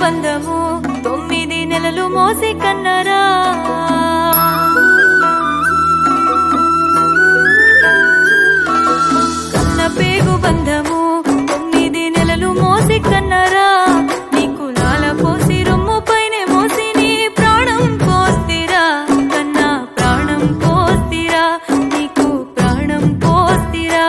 బంధము తొమ్మిది నెలలు మోసి కన్నరా కన్న పేగు బంధము తొమ్మిది నెలలు మోసి కన్నరా నీకు లాల పోసి రొమ్ము పైన మోసి నీ ప్రాణం పోస్తిరా కన్నా ప్రాణం పోస్తిరా నీకు ప్రాణం పోస్తిరా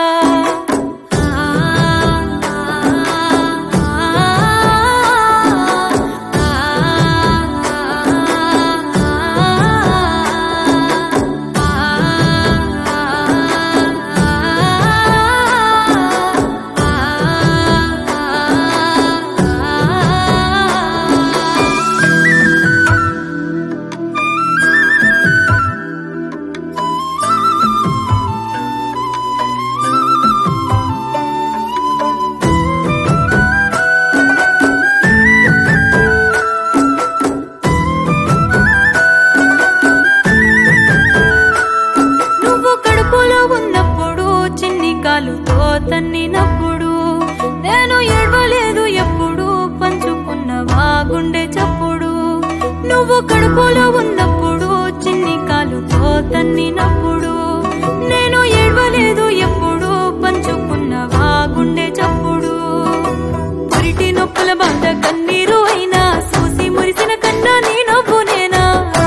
నువ్వు కడుపులో ఉన్నప్పుడు చిన్ని కాలుతో తన్నినప్పుడు నేను ఏడవలేదు ఎప్పుడు పంచుకున్నవా గుండె చప్పుడు నువ్వు కడుపులో ఉన్నప్పుడు చిన్ని కాలుతో తన్నినప్పుడు నేను ఏడవలేదు ఎప్పుడు పంచుకున్నవా గుండె చప్పుడు పురిటి నొప్పుల బాధ కన్నీరు అయినా చూసి మురిసిన కన్నా నీ నవ్వు నేనా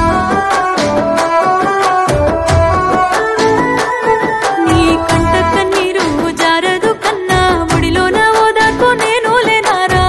నీ కంట కన్నీరు జారదు కన్నా ముడిలోన ఓదాకు నేను లేనారా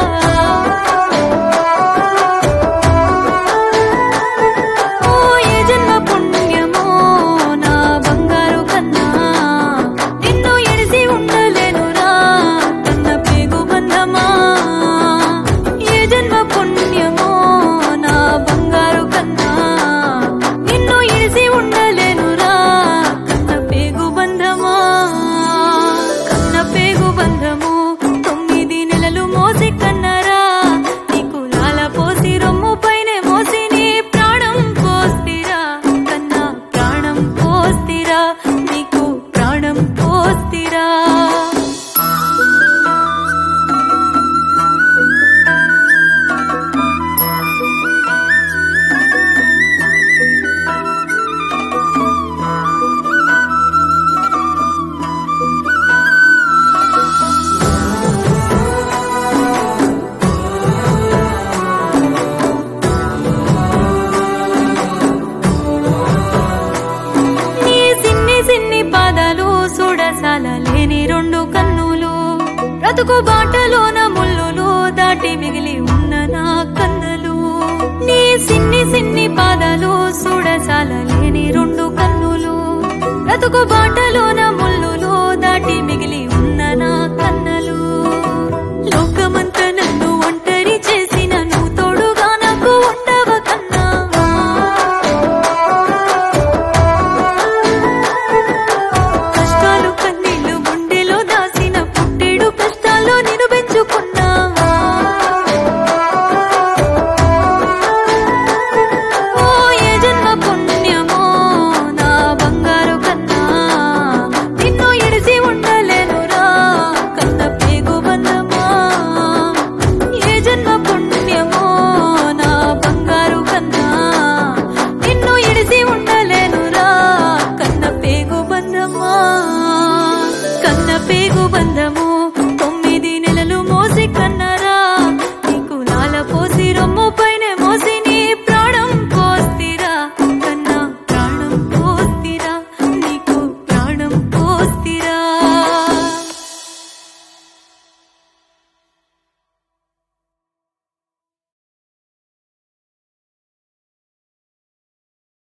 ఓ ఏ జన్మ పుణ్యమో నా బంగారు కన్నా నిన్ను ఎడిసి ఉండలేనురా కన్న పేగు బంధమా ఏ జన్మ పుణ్యమో నా బంగారు కన్నా నిన్ను ఎడిసి ఉండలేనురా కన్న పేగు బంధమా కన్న పేగు బంధము తొమ్మిది నెలలు మోసి కన్నరా నీకు లాల పోసి రొమ్ము పైన మోసి నీ ప్రాణం పోస్తిరా కన్నా ప్రాణం పోస్తిరా నీకు ప్రాణం పోస్తిరా నీ సిన్ని సిన్ని పాదాలు చూడసాల లేని రెండు కన్నులు బ్రతుకు బాటలోన ముల్లులు దాటి మిగిలి ఉన్న నా కందలు నీ సిన్ని సిన్ని పాదాలు చూడసాల లేని రెండు కన్నులు బ్రతుకు బాటలోన ముల్లులు దాటి మిగిలి